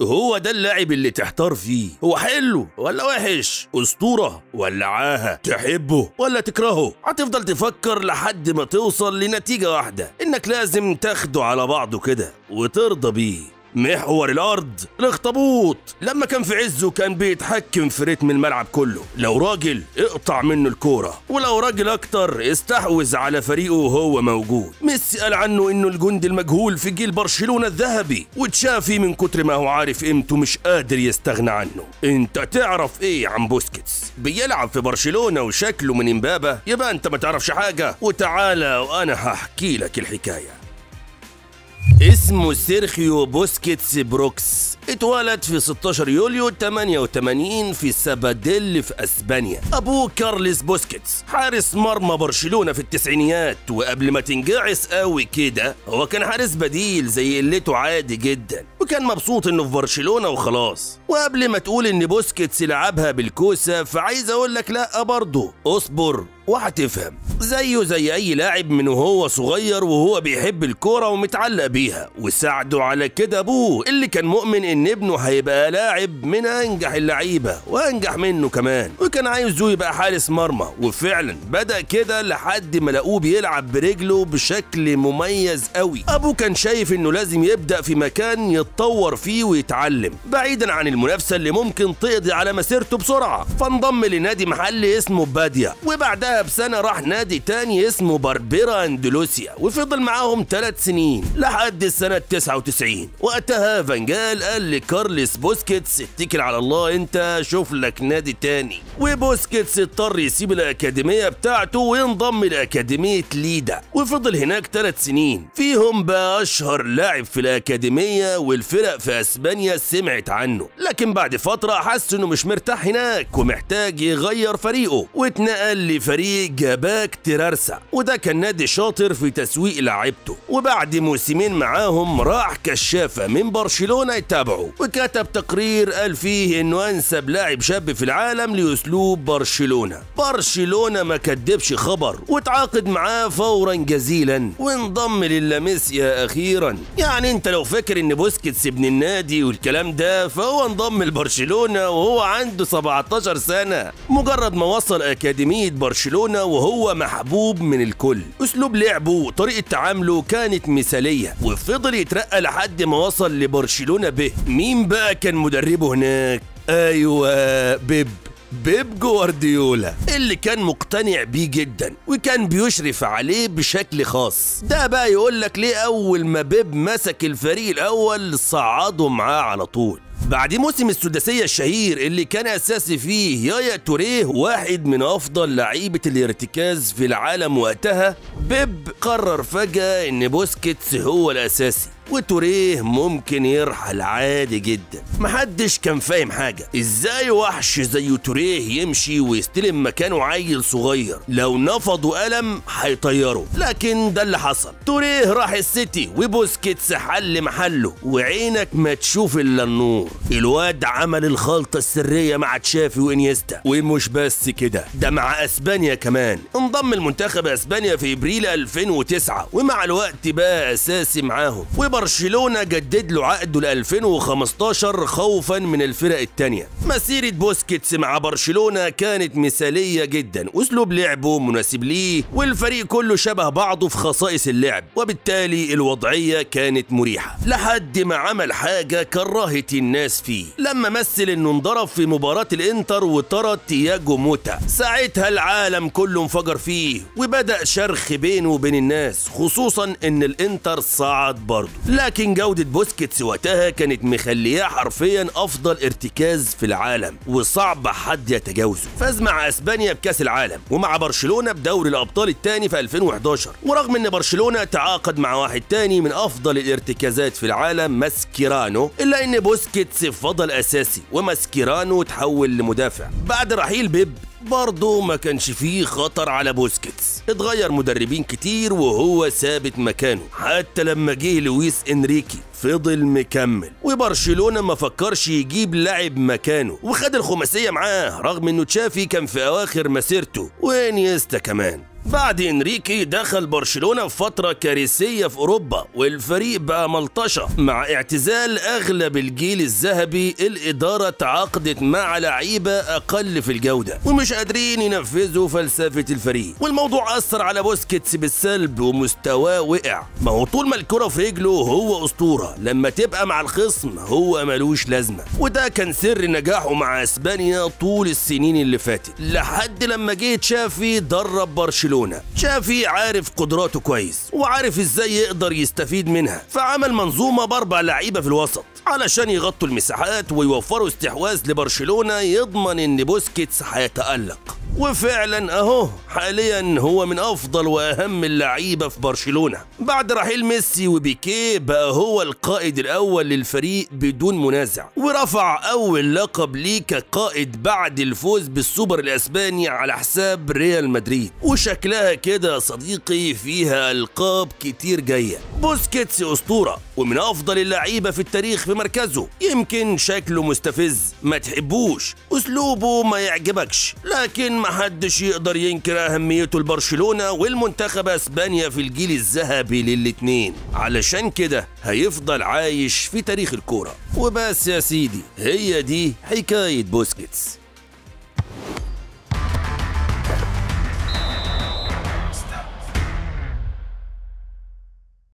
هو ده اللاعب اللي تحتار فيه هو حلو ولا وحش اسطوره ولا عاهه تحبه ولا تكرهه هتفضل تفكر لحد ما توصل لنتيجه واحده انك لازم تاخده على بعضه كده وترضى بيه محور الارض الاخطبوط لما كان في عزه كان بيتحكم في رتم الملعب كله لو راجل اقطع منه الكوره ولو راجل اكتر استحوذ على فريقه وهو موجود ميسي قال عنه انه الجندي المجهول في جيل برشلونه الذهبي وتشافي من كتر ما هو عارف قيمته مش قادر يستغنى عنه انت تعرف ايه عن بوسكيتس بيلعب في برشلونه وشكله من امبابه يبقى انت ما تعرفش حاجه وتعالى وانا هحكي لك الحكايه اسمه سيرخيو بوسكيتس بروكس اتولد في 16 يوليو 88 في ساباديل في اسبانيا ابوه كارلس بوسكيتس حارس مرمى برشلونه في التسعينيات وقبل ما تنجعس قوي كده هو كان حارس بديل زي قلته عادي جدا وكان مبسوط انه في برشلونه وخلاص وقبل ما تقول ان بوسكيتس لعبها بالكوسه فعايز اقول لك لا برضه اصبر وهتفهم زيه زي اي لاعب من وهو صغير وهو بيحب الكوره ومتعلق بيها وساعده على كده ابوه اللي كان مؤمن ان ابنه هيبقى لاعب من انجح اللعيبه وانجح منه كمان وكان عايزه يبقى حارس مرمى وفعلا بدا كده لحد ما لقوه بيلعب برجله بشكل مميز قوي ابوه كان شايف انه لازم يبدا في مكان يتطور فيه ويتعلم بعيدا عن المنافسه اللي ممكن تقضي على مسيرته بسرعه فانضم لنادي محلي اسمه باديا وبعدها بسنه راح نادي تاني اسمه باربيرا اندلوسيا وفضل معاهم ثلاث سنين لحد السنه 99 وقتها فانجال قال لكارلس بوسكيتس اتكل على الله انت شوف لك نادي تاني وبوسكيتس اضطر يسيب الاكاديميه بتاعته وينضم لاكاديميه ليدا وفضل هناك ثلاث سنين فيهم بقى اشهر لاعب في الاكاديميه والفرق في اسبانيا سمعت عنه لكن بعد فتره حس انه مش مرتاح هناك ومحتاج يغير فريقه واتنقل لفريق جاباك تيرارسا وده كان نادي شاطر في تسويق لعيبته وبعد موسمين معاهم راح كشافه من برشلونه يتابعه وكتب تقرير قال فيه انه انسب لاعب شاب في العالم لاسلوب برشلونه برشلونه ما كدبش خبر وتعاقد معاه فورا جزيلا وانضم للاميسيا اخيرا يعني انت لو فاكر ان بوسكيتس ابن النادي والكلام ده فهو انضم لبرشلونه وهو عنده 17 سنه مجرد ما وصل اكاديميه برشلونه وهو محبوب من الكل اسلوب لعبه وطريقه تعامله كانت مثاليه وفضل يترقى لحد ما وصل لبرشلونه به مين بقى كان مدربه هناك ايوه بيب بيب جوارديولا اللي كان مقتنع بيه جدا وكان بيشرف عليه بشكل خاص ده بقى يقول لك ليه اول ما بيب مسك الفريق الاول صعده معاه على طول بعد موسم السداسية الشهير اللي كان أساسي فيه يايا توريه واحد من أفضل لعيبة الارتكاز في العالم وقتها بيب قرر فجأة إن بوسكيتس هو الأساسي وتوريه ممكن يرحل عادي جدا محدش كان فاهم حاجة ازاي وحش زي توريه يمشي ويستلم مكانه عيل صغير لو نفضوا قلم هيطيره لكن ده اللي حصل توريه راح السيتي وبوسكيتس حل محله وعينك ما تشوف الا النور الواد عمل الخلطة السرية مع تشافي وانيستا ومش بس كده ده مع اسبانيا كمان انضم المنتخب اسبانيا في ابريل 2009 ومع الوقت بقى اساسي معاهم وبرشلونة جدد له عقده ل 2015 خوفا من الفرق التانية مسيرة بوسكيتس مع برشلونة كانت مثالية جدا اسلوب لعبه مناسب ليه والفريق كله شبه بعضه في خصائص اللعب وبالتالي الوضعية كانت مريحة لحد ما عمل حاجة كرهت الناس فيه لما مثل انه انضرب في مباراة الانتر وطرد تياجو موتا ساعتها العالم كله انفجر فيه وبدأ شرخ بينه وبين الناس خصوصا ان الانتر صعد برضه لكن جودة بوسكيتس وقتها كانت مخلياه حرفيا افضل ارتكاز في العالم وصعب حد يتجاوزه فاز مع اسبانيا بكاس العالم ومع برشلونة بدوري الابطال الثاني في 2011 ورغم ان برشلونة تعاقد مع واحد تاني من افضل الارتكازات في العالم ماسكيرانو الا ان بوسكيتس فضل اساسي وماسكيرانو تحول لمدافع بعد رحيل بيب برضه ما كانش فيه خطر على بوسكيتس اتغير مدربين كتير وهو ثابت مكانه حتى لما جه لويس انريكي فضل مكمل وبرشلونه ما فكرش يجيب لاعب مكانه وخد الخماسيه معاه رغم انه تشافي كان في اواخر مسيرته وانيستا كمان بعد انريكي دخل برشلونة في فترة كارثية في اوروبا والفريق بقى ملطشة مع اعتزال اغلب الجيل الذهبي الادارة تعاقدت مع لعيبة اقل في الجودة ومش قادرين ينفذوا فلسفة الفريق والموضوع اثر على بوسكيتس بالسلب ومستواه وقع ما هو طول ما الكرة في رجله هو اسطورة لما تبقى مع الخصم هو ملوش لازمة وده كان سر نجاحه مع اسبانيا طول السنين اللي فاتت لحد لما جه تشافي درب برشلونة تشافي عارف قدراته كويس وعارف ازاي يقدر يستفيد منها فعمل منظومة باربع لعيبة في الوسط علشان يغطوا المساحات ويوفروا استحواذ لبرشلونة يضمن ان بوسكيتس هيتألق وفعلا اهو حاليا هو من افضل واهم اللعيبه في برشلونه بعد رحيل ميسي وبيكيه بقى هو القائد الاول للفريق بدون منازع ورفع اول لقب ليه كقائد بعد الفوز بالسوبر الاسباني على حساب ريال مدريد وشكلها كده يا صديقي فيها القاب كتير جايه بوسكيتس اسطوره ومن افضل اللعيبه في التاريخ في مركزه يمكن شكله مستفز ما تحبوش اسلوبه ما يعجبكش لكن محدش يقدر ينكر اهميته لبرشلونه والمنتخب اسبانيا في الجيل الذهبي للاتنين علشان كده هيفضل عايش في تاريخ الكوره وبس يا سيدي هي دي حكايه بوسكيتس